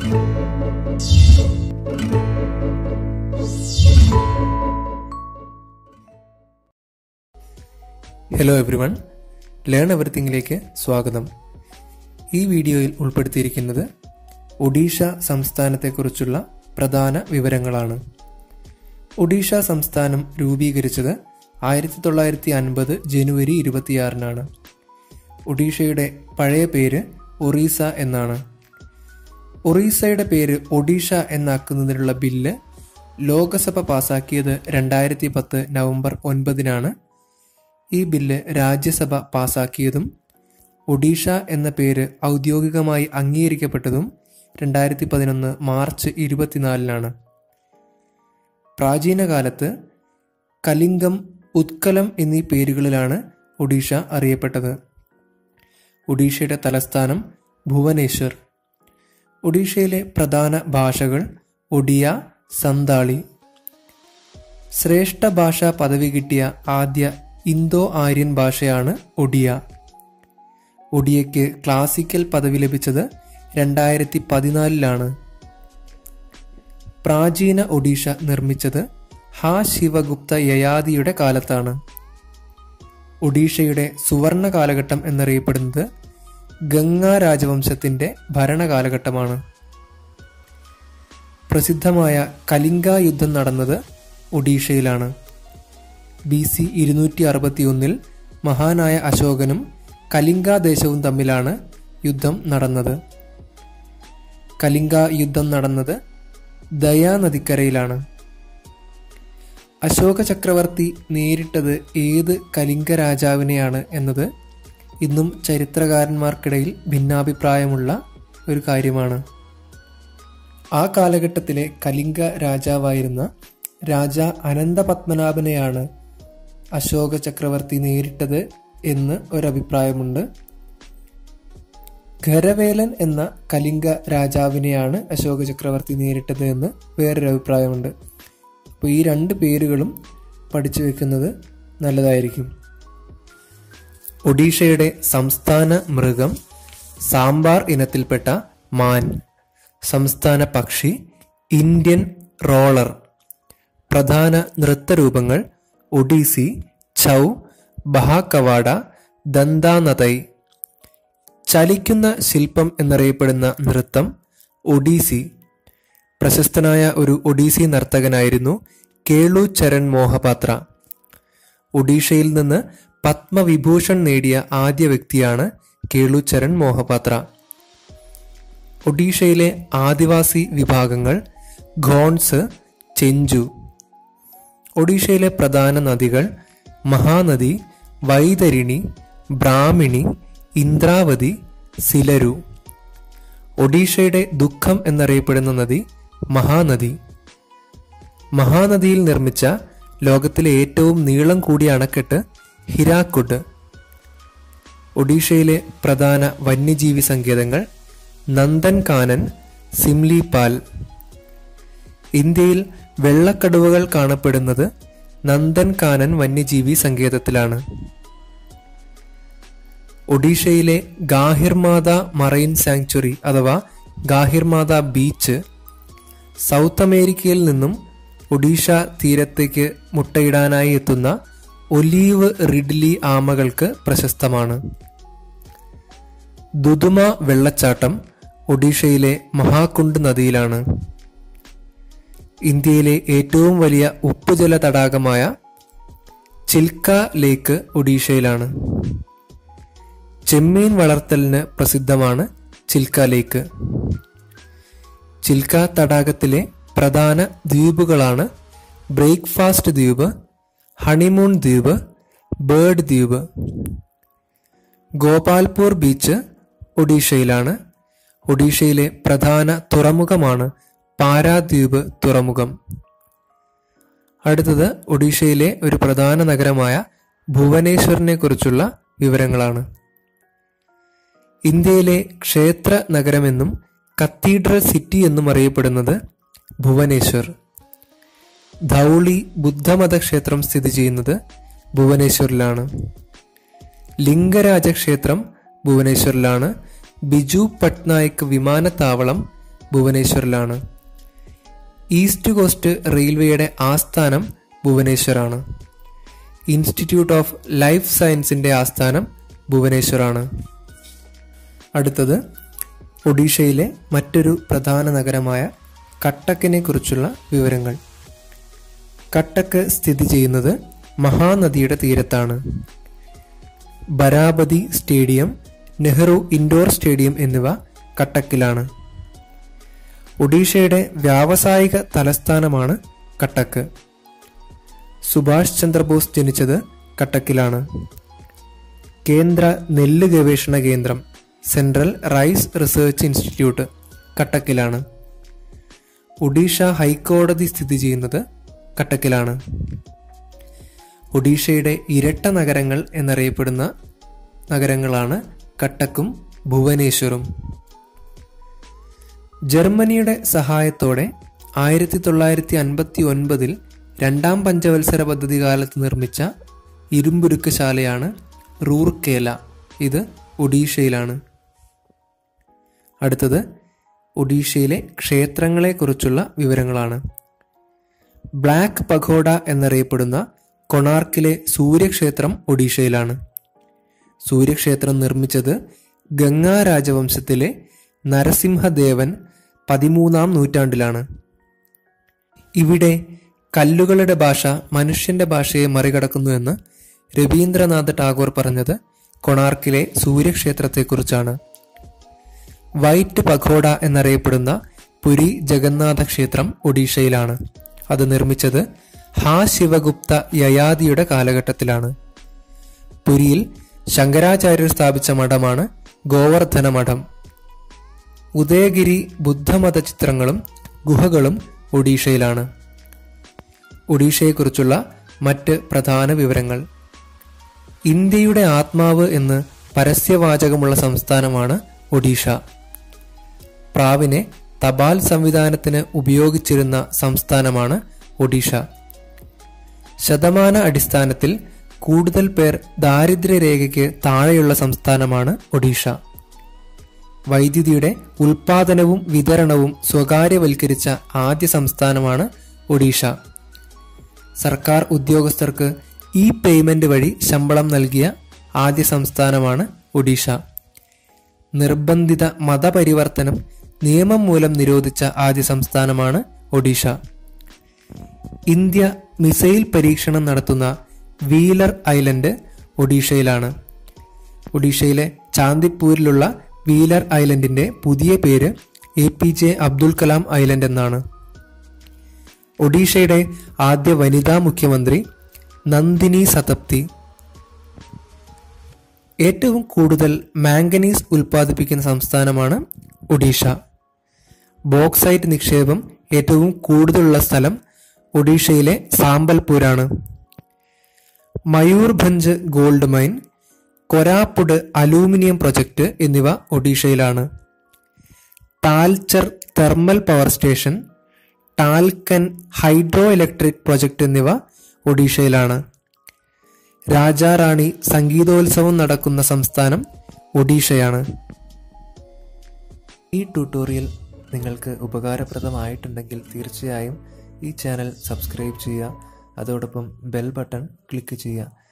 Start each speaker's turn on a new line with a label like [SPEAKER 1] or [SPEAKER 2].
[SPEAKER 1] hello everyone learn എവറിത്തിങ്ങിലേക്ക് സ്വാഗതം ഈ വീഡിയോയിൽ ഉൾപ്പെടുത്തിയിരിക്കുന്നത് ഒഡീഷ സംസ്ഥാനത്തെക്കുറിച്ചുള്ള പ്രധാന വിവരങ്ങളാണ് ഒഡീഷ സംസ്ഥാനം രൂപീകരിച്ചത് ആയിരത്തി തൊള്ളായിരത്തി അൻപത് ജനുവരി ഇരുപത്തിയാറിനാണ് ഒഡീഷയുടെ പഴയ പേര് ഒറീസ എന്നാണ് ഒറീസയുടെ പേര് ഒഡീഷ എന്നാക്കുന്നതിനുള്ള ബില്ല് ലോകസഭ പാസാക്കിയത് രണ്ടായിരത്തി പത്ത് നവംബർ ഒൻപതിനാണ് ഈ ബില്ല് രാജ്യസഭ പാസാക്കിയതും ഒഡീഷ എന്ന പേര് ഔദ്യോഗികമായി അംഗീകരിക്കപ്പെട്ടതും രണ്ടായിരത്തി പതിനൊന്ന് മാർച്ച് ഇരുപത്തിനാലിനാണ് പ്രാചീന കാലത്ത് കലിംഗം ഉത്കലം എന്നീ പേരുകളിലാണ് ഒഡീഷ അറിയപ്പെട്ടത് ഒഡീഷയുടെ തലസ്ഥാനം ഭുവനേശ്വർ ഒഡീഷയിലെ പ്രധാന ഭാഷകൾ ഒഡിയ സന്താളി ശ്രേഷ്ഠ ഭാഷ പദവി കിട്ടിയ ആദ്യ ഇന്തോ ആര്യൻ ഭാഷയാണ് ഒഡിയ ഒഡിയയ്ക്ക് ക്ലാസിക്കൽ പദവി ലഭിച്ചത് രണ്ടായിരത്തി പതിനാലിലാണ് പ്രാചീന ഒഡീഷ നിർമ്മിച്ചത് ഹാ ശിവഗുപ്ത യയാതിയുടെ കാലത്താണ് ഒഡീഷയുടെ സുവർണ കാലഘട്ടം എന്നറിയപ്പെടുന്നത് ഗംഗാ രാജവംശത്തിന്റെ ഭരണകാലഘട്ടമാണ് പ്രസിദ്ധമായ കലിംഗ യുദ്ധം നടന്നത് ഒഡീഷയിലാണ് ബി സി ഇരുന്നൂറ്റി അറുപത്തി ഒന്നിൽ മഹാനായ അശോകനും കലിംഗ ദേശവും തമ്മിലാണ് യുദ്ധം നടന്നത് കലിംഗ യുദ്ധം നടന്നത് ദയാനദിക്കരയിലാണ് അശോക ചക്രവർത്തി നേരിട്ടത് ഏത് കലിംഗ രാജാവിനെയാണ് എന്നത് ഇന്നും ചരിത്രകാരന്മാർക്കിടയിൽ ഭിന്നാഭിപ്രായമുള്ള ഒരു കാര്യമാണ് ആ കാലഘട്ടത്തിലെ കലിംഗ രാജാവായിരുന്ന രാജ അനന്തപത്മനാഭനെയാണ് അശോക ചക്രവർത്തി നേരിട്ടത് എന്ന് ഒരഭിപ്രായമുണ്ട് ഖരവേലൻ എന്ന കലിംഗ രാജാവിനെയാണ് അശോക ചക്രവർത്തി നേരിട്ടത് എന്ന് വേറൊരു അഭിപ്രായമുണ്ട് അപ്പോൾ ഈ രണ്ട് പേരുകളും പഠിച്ചു വെക്കുന്നത് നല്ലതായിരിക്കും ഒഡീഷയുടെ സംസ്ഥാന മൃഗം സാമ്പാർ ഇനത്തിൽപ്പെട്ട മാൻ സംസ്ഥാന പക്ഷി ഇന്ത്യൻ റോളർ പ്രധാന നൃത്തരൂപങ്ങൾ ഒഡീസി ഛൗ ബഹാകവാഡ ദന്താനതൈ ചലിക്കുന്ന ശില്പം എന്നറിയപ്പെടുന്ന നൃത്തം ഒഡീസി പ്രശസ്തനായ ഒരു ഒഡീസി നർത്തകനായിരുന്നു കേളു ചരൺ മോഹപാത്ര ഒഡീഷയിൽ നിന്ന് പത്മവിഭൂഷൺ നേടിയ ആദ്യ വ്യക്തിയാണ് കേളു ചരൺ മോഹപാത്ര ഒഡീഷയിലെ ആദിവാസി വിഭാഗങ്ങൾ ഘോൺസ് ചെഞ്ചു ഒഡീഷയിലെ പ്രധാന നദികൾ മഹാനദി വൈതരിണി ബ്രാഹ്മിണി ഇന്ദ്രാവതി സിലരു ഒഡീഷയുടെ ദുഃഖം എന്നറിയപ്പെടുന്ന നദി മഹാനദി മഹാനദിയിൽ നിർമ്മിച്ച ലോകത്തിലെ ഏറ്റവും നീളം കൂടിയ അണക്കെട്ട് ഹിരാക്കുഡ് ഒഡീഷയിലെ പ്രധാന വന്യജീവി സങ്കേതങ്ങൾ നന്ദൻകാനൻ സിംലിപാൽ ഇന്ത്യയിൽ വെള്ളക്കടുവകൾ കാണപ്പെടുന്നത് നന്ദൻകാനൻ വന്യജീവി സങ്കേതത്തിലാണ് ഒഡീഷയിലെ ഗാഹിർമാത മറൈൻ സാങ്ച്വറി അഥവാ ഗാഹിർമാത ബീച്ച് സൗത്ത് അമേരിക്കയിൽ നിന്നും ഒഡീഷ തീരത്തേക്ക് മുട്ടയിടാനായി എത്തുന്ന ഒലീവ് റിഡ്ലി ആമകൾക്ക് പ്രശസ്തമാണ് ദുദുമ വെള്ളച്ചാട്ടം ഒഡീഷയിലെ മഹാകുണ്ട് നദിയിലാണ് ഇന്ത്യയിലെ ഏറ്റവും വലിയ ഉപ്പുജല തടാകമായ ചിൽക്ക ലേക്ക് ഒഡീഷയിലാണ് ചെമ്മീൻ വളർത്തലിന് പ്രസിദ്ധമാണ് ചിൽക്ക ലേക്ക് ചിൽക്ക തടാകത്തിലെ പ്രധാന ദ്വീപുകളാണ് ബ്രേക്ക്ഫാസ്റ്റ് ദ്വീപ് ഹണിമൂൺ ദ്വീപ് ബേർഡ് ദ്വീപ് ഗോപാൽപൂർ ബീച്ച് ഒഡീഷയിലാണ് ഒഡീഷയിലെ പ്രധാന തുറമുഖമാണ് പാരാദ്വീപ് തുറമുഖം അടുത്തത് ഒഡീഷയിലെ ഒരു പ്രധാന നഗരമായ ഭുവനേശ്വറിനെ കുറിച്ചുള്ള വിവരങ്ങളാണ് ഇന്ത്യയിലെ ക്ഷേത്ര നഗരമെന്നും കത്തീഡ്രൽ സിറ്റി എന്നും അറിയപ്പെടുന്നത് ഭുവനേശ്വർ ധൗളി ബുദ്ധമത ക്ഷേത്രം സ്ഥിതി ചെയ്യുന്നത് ഭുവനേശ്വറിലാണ് ലിംഗരാജ ക്ഷേത്രം ഭുവനേശ്വറിലാണ് ബിജു പട്നായിക് വിമാനത്താവളം ഭുവനേശ്വറിലാണ് ഈസ്റ്റ് കോസ്റ്റ് റെയിൽവേയുടെ ആസ്ഥാനം ഭുവനേശ്വറാണ് ഇൻസ്റ്റിറ്റ്യൂട്ട് ഓഫ് ലൈഫ് സയൻസിന്റെ ആസ്ഥാനം ഭുവനേശ്വറാണ് അടുത്തത് ഒഡീഷയിലെ മറ്റൊരു പ്രധാന നഗരമായ കട്ടക്കിനെ കുറിച്ചുള്ള വിവരങ്ങൾ കട്ടക്ക് സ്ഥിതി ചെയ്യുന്നത് മഹാനദിയുടെ തീരത്താണ് Barabati stadium Nehru indoor stadium എന്നിവ കട്ടക്കിലാണ് ഒഡീഷയുടെ വ്യാവസായിക തലസ്ഥാനമാണ് കട്ടക്ക് സുഭാഷ് ചന്ദ്രബോസ് ജനിച്ചത് കട്ടക്കിലാണ് കേന്ദ്ര നെല്ല് ഗവേഷണ കേന്ദ്രം സെൻട്രൽ റൈസ് റിസർച്ച് ഇൻസ്റ്റിറ്റ്യൂട്ട് കട്ടക്കിലാണ് ഒഡീഷ ഹൈക്കോടതി സ്ഥിതി ചെയ്യുന്നത് കട്ടക്കിലാണ് ഒഡീഷയുടെ ഇരട്ട നഗരങ്ങൾ എന്നറിയപ്പെടുന്ന നഗരങ്ങളാണ് കട്ടക്കും ഭുവനേശ്വറും ജർമ്മനിയുടെ സഹായത്തോടെ ആയിരത്തി തൊള്ളായിരത്തി അൻപത്തി ഒൻപതിൽ രണ്ടാം പഞ്ചവത്സര പദ്ധതി കാലത്ത് നിർമ്മിച്ച ഇരുമ്പുരുക്കശാലയാണ് റൂർക്കേല ഇത് ഒഡീഷയിലാണ് അടുത്തത് ഒഡീഷയിലെ ക്ഷേത്രങ്ങളെക്കുറിച്ചുള്ള വിവരങ്ങളാണ് ബ്ലാക്ക് പഗോഡ എന്നറിയപ്പെടുന്ന കൊണാർക്കിലെ സൂര്യക്ഷേത്രം ഒഡീഷയിലാണ് സൂര്യക്ഷേത്രം നിർമ്മിച്ചത് ഗംഗാ രാജവംശത്തിലെ നരസിംഹദേവൻ പതിമൂന്നാം നൂറ്റാണ്ടിലാണ് ഇവിടെ കല്ലുകളുടെ ഭാഷ മനുഷ്യന്റെ ഭാഷയെ മറികടക്കുന്നു എന്ന് രവീന്ദ്രനാഥ് ടാഗോർ പറഞ്ഞത് കൊണാർക്കിലെ സൂര്യക്ഷേത്രത്തെക്കുറിച്ചാണ് വൈറ്റ് പഖോഡ എന്നറിയപ്പെടുന്ന പുരി ജഗന്നാഥ ക്ഷേത്രം ഒഡീഷയിലാണ് അത് നിർമ്മിച്ചത് ഹാ ശിവഗുപ്ത യയാദിയുടെ കാലഘട്ടത്തിലാണ് പുരിയിൽ ശങ്കരാചാര്യർ സ്ഥാപിച്ച മഠമാണ് ഗോവർദ്ധന മഠം ഉദയഗിരി ബുദ്ധമത ചിത്രങ്ങളും ഗുഹകളും ഒഡീഷയിലാണ് ഒഡീഷയെക്കുറിച്ചുള്ള മറ്റ് പ്രധാന വിവരങ്ങൾ ഇന്ത്യയുടെ ആത്മാവ് എന്ന് പരസ്യവാചകമുള്ള സംസ്ഥാനമാണ് ഒഡീഷ പ്രാവിനെ തപാൽ സംവിധാനത്തിന് ഉപയോഗിച്ചിരുന്ന സംസ്ഥാനമാണ് ഒഡീഷ ശതമാന അടിസ്ഥാനത്തിൽ കൂടുതൽ പേർ ദാരിദ്ര്യരേഖയ്ക്ക് താഴെയുള്ള സംസ്ഥാനമാണ് ഒഡീഷ വൈദ്യുതിയുടെ ഉൽപാദനവും വിതരണവും സ്വകാര്യവൽക്കരിച്ച ആദ്യ സംസ്ഥാനമാണ് ഒഡീഷ സർക്കാർ ഉദ്യോഗസ്ഥർക്ക് ഇ പേയ്മെന്റ് വഴി ശമ്പളം നൽകിയ ആദ്യ സംസ്ഥാനമാണ് ഒഡീഷ നിർബന്ധിത മതപരിവർത്തനം നിയമം മൂലം നിരോധിച്ച ആദ്യ സംസ്ഥാനമാണ് ഒഡീഷ ഇന്ത്യ മിസൈൽ പരീക്ഷണം നടത്തുന്ന വീലർ ഐലൻഡ് ഒഡീഷയിലാണ് ഒഡീഷയിലെ ചാന്ദിപ്പൂരിലുള്ള വീലർ ഐലൻഡിന്റെ പുതിയ പേര് A P J Abdul Kalam island എന്നാണ് ഒഡീഷയുടെ ആദ്യ വനിതാ മുഖ്യമന്ത്രി നന്ദിനി സതപ്തി ഏറ്റവും കൂടുതൽ മാംഗനീസ് ഉൽപ്പാദിപ്പിക്കുന്ന സംസ്ഥാനമാണ് ഒഡീഷ ബോക്സൈറ്റ് നിക്ഷേപം ഏറ്റവും കൂടുതലുള്ള സ്ഥലം ഒഡീഷയിലെ സാമ്പൽപൂരാണ് Mayurbhanj gold mine Koraput aluminium project എന്നിവ ഒഡീഷയിലാണ് ടാൽച്ചർ തെർമൽ പവർ സ്റ്റേഷൻ ടാൽക്കൻ ഹൈഡ്രോ ഇലക്ട്രിക് പ്രൊജക്ട് എന്നിവ ഒഡീഷയിലാണ് രാജാറാണി സംഗീതോത്സവം നടക്കുന്ന സംസ്ഥാനം ഒഡീഷയാണ് ഈ ട്യൂട്ടോറിയൽ നിങ്ങൾക്ക് ഉപകാരപ്രദമായിട്ടുണ്ടെങ്കിൽ തീർച്ചയായും ഈ ചാനൽ സബ്സ്ക്രൈബ് ചെയ്യുക അതോടൊപ്പം ബെൽ ബട്ടൺ ക്ലിക്ക് ചെയ്യുക